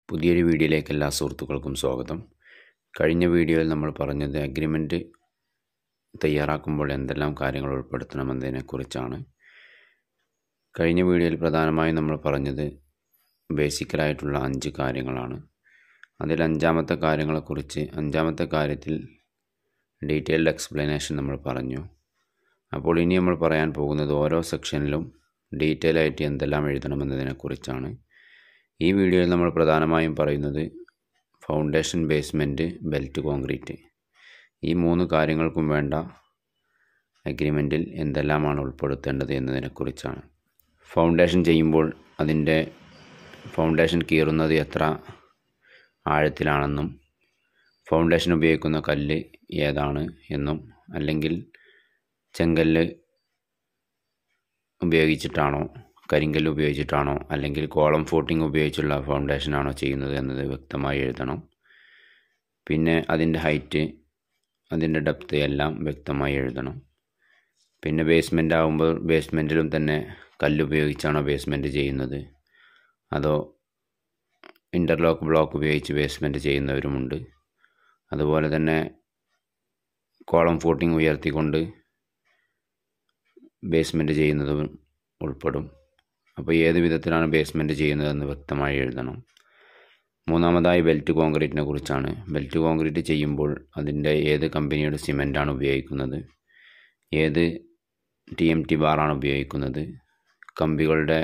പുതിയൊരു വീഡിയോയിലേക്ക് എല്ലാ സുഹൃത്തുക്കൾക്കും സ്വാഗതം കഴിഞ്ഞ വീഡിയോയിൽ നമ്മൾ പറഞ്ഞത് അഗ്രിമെൻറ്റ് തയ്യാറാക്കുമ്പോൾ എന്തെല്ലാം കാര്യങ്ങൾ ഉൾപ്പെടുത്തണമെന്നതിനെക്കുറിച്ചാണ് കഴിഞ്ഞ വീഡിയോയിൽ പ്രധാനമായും നമ്മൾ പറഞ്ഞത് ബേസിക്കലായിട്ടുള്ള അഞ്ച് കാര്യങ്ങളാണ് അതിൽ അഞ്ചാമത്തെ കാര്യങ്ങളെക്കുറിച്ച് അഞ്ചാമത്തെ കാര്യത്തിൽ ഡീറ്റെയിൽഡ് എക്സ്പ്ലനേഷൻ നമ്മൾ പറഞ്ഞു അപ്പോൾ ഇനി നമ്മൾ പറയാൻ പോകുന്നത് ഓരോ സെക്ഷനിലും ഡീറ്റെയിൽ ആയിട്ട് എന്തെല്ലാം എഴുതണമെന്നതിനെക്കുറിച്ചാണ് ഈ വീഡിയോയിൽ നമ്മൾ പ്രധാനമായും പറയുന്നത് ഫൗണ്ടേഷൻ ബേസ്മെൻറ്റ് ബെൽറ്റ് കോൺക്രീറ്റ് ഈ മൂന്ന് കാര്യങ്ങൾക്കും വേണ്ട അഗ്രിമെൻറ്റിൽ എന്തെല്ലാമാണ് ഉൾപ്പെടുത്തേണ്ടത് എന്നതിനെക്കുറിച്ചാണ് ഫൗണ്ടേഷൻ ചെയ്യുമ്പോൾ അതിൻ്റെ ഫൗണ്ടേഷൻ കീറുന്നത് എത്ര ആഴത്തിലാണെന്നും ഫൗണ്ടേഷൻ ഉപയോഗിക്കുന്ന കല്ല് ഏതാണ് എന്നും അല്ലെങ്കിൽ ചെങ്കല്ല് ഉപയോഗിച്ചിട്ടാണോ കരിങ്കല്ല് ഉപയോഗിച്ചിട്ടാണോ അല്ലെങ്കിൽ കോളം ഫോട്ടിംഗ് ഉപയോഗിച്ചുള്ള ഫൗണ്ടേഷനാണോ ചെയ്യുന്നത് എന്നത് വ്യക്തമായി എഴുതണം പിന്നെ അതിൻ്റെ ഹൈറ്റ് അതിൻ്റെ ഡെപ്ത് എല്ലാം വ്യക്തമായി എഴുതണം പിന്നെ ബേസ്മെൻ്റ് ആകുമ്പോൾ ബേസ്മെൻറ്റിലും തന്നെ കല്ല് ഉപയോഗിച്ചാണോ ബേസ്മെൻറ്റ് ചെയ്യുന്നത് അതോ ഇൻ്റർലോക്ക് ബ്ലോക്ക് ഉപയോഗിച്ച് ബേസ്മെൻറ്റ് ചെയ്യുന്നവരുമുണ്ട് അതുപോലെ തന്നെ കോളം ഫോട്ടിംഗ് ഉയർത്തിക്കൊണ്ട് ബേസ്മെൻറ്റ് ചെയ്യുന്നതും ഉൾപ്പെടും അപ്പോൾ ഏത് വിധത്തിലാണ് ബേസ്മെൻറ്റ് ചെയ്യുന്നതെന്ന് വ്യക്തമായി എഴുതണം മൂന്നാമതായി ബെൽറ്റ് കോൺക്രീറ്റിനെ കുറിച്ചാണ് ബെൽറ്റ് കോൺക്രീറ്റ് ചെയ്യുമ്പോൾ അതിൻ്റെ ഏത് കമ്പനിയുടെ സിമൻറ്റാണ് ഉപയോഗിക്കുന്നത് ഏത് ടി എം ടി ബാറാണ് ഉപയോഗിക്കുന്നത് കമ്പികളുടെ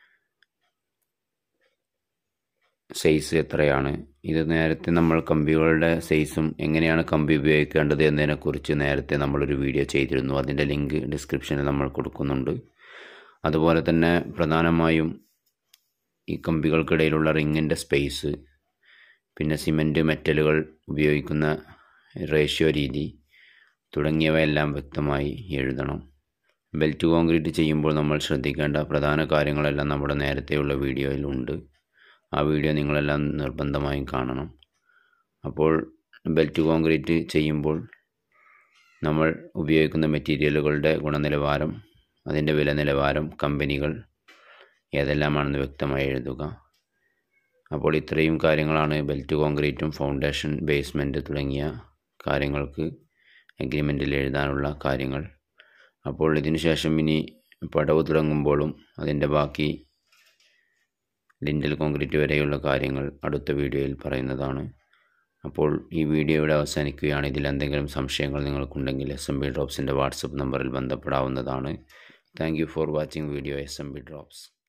സൈസ് എത്രയാണ് ഇത് നേരത്തെ നമ്മൾ കമ്പികളുടെ സൈസും എങ്ങനെയാണ് കമ്പി ഉപയോഗിക്കേണ്ടത് എന്നതിനെക്കുറിച്ച് നേരത്തെ നമ്മളൊരു വീഡിയോ ചെയ്തിരുന്നു അതിൻ്റെ ലിങ്ക് ഡിസ്ക്രിപ്ഷനിൽ നമ്മൾ കൊടുക്കുന്നുണ്ട് അതുപോലെ തന്നെ പ്രധാനമായും ഈ കമ്പികൾക്കിടയിലുള്ള റിങ്ങിൻ്റെ സ്പേസ് പിന്നെ സിമൻറ്റ് മെറ്റലുകൾ ഉപയോഗിക്കുന്ന റേഷ്യോ രീതി തുടങ്ങിയവയെല്ലാം വ്യക്തമായി എഴുതണം ബെൽറ്റ് കോൺക്രീറ്റ് ചെയ്യുമ്പോൾ നമ്മൾ ശ്രദ്ധിക്കേണ്ട പ്രധാന കാര്യങ്ങളെല്ലാം നമ്മുടെ നേരത്തെയുള്ള വീഡിയോയിലുണ്ട് ആ വീഡിയോ നിങ്ങളെല്ലാം നിർബന്ധമായും കാണണം അപ്പോൾ ബെൽറ്റ് കോൺക്രീറ്റ് ചെയ്യുമ്പോൾ നമ്മൾ ഉപയോഗിക്കുന്ന മെറ്റീരിയലുകളുടെ ഗുണനിലവാരം അതിൻ്റെ വില നിലവാരം കമ്പനികൾ ഏതെല്ലാമാണെന്ന് വ്യക്തമായി എഴുതുക അപ്പോൾ ഇത്രയും കാര്യങ്ങളാണ് ബെൽറ്റ് കോൺക്രീറ്റും ഫൗണ്ടേഷൻ ബേസ്മെൻറ്റ് തുടങ്ങിയ കാര്യങ്ങൾക്ക് അഗ്രിമെൻറ്റിൽ എഴുതാനുള്ള കാര്യങ്ങൾ അപ്പോൾ ഇതിനു ശേഷം ഇനി പടവ് തുടങ്ങുമ്പോഴും അതിൻ്റെ ബാക്കി ലിൻഡൽ കോൺക്രീറ്റ് വരെയുള്ള കാര്യങ്ങൾ അടുത്ത വീഡിയോയിൽ പറയുന്നതാണ് അപ്പോൾ ഈ വീഡിയോ ഇവിടെ അവസാനിക്കുകയാണ് ഇതിൽ എന്തെങ്കിലും സംശയങ്ങൾ നിങ്ങൾക്കുണ്ടെങ്കിൽ എസ് എം ബി ഡ്രോപ്സിൻ്റെ വാട്സപ്പ് നമ്പറിൽ ബന്ധപ്പെടാവുന്നതാണ് thank you for watching video S M B drops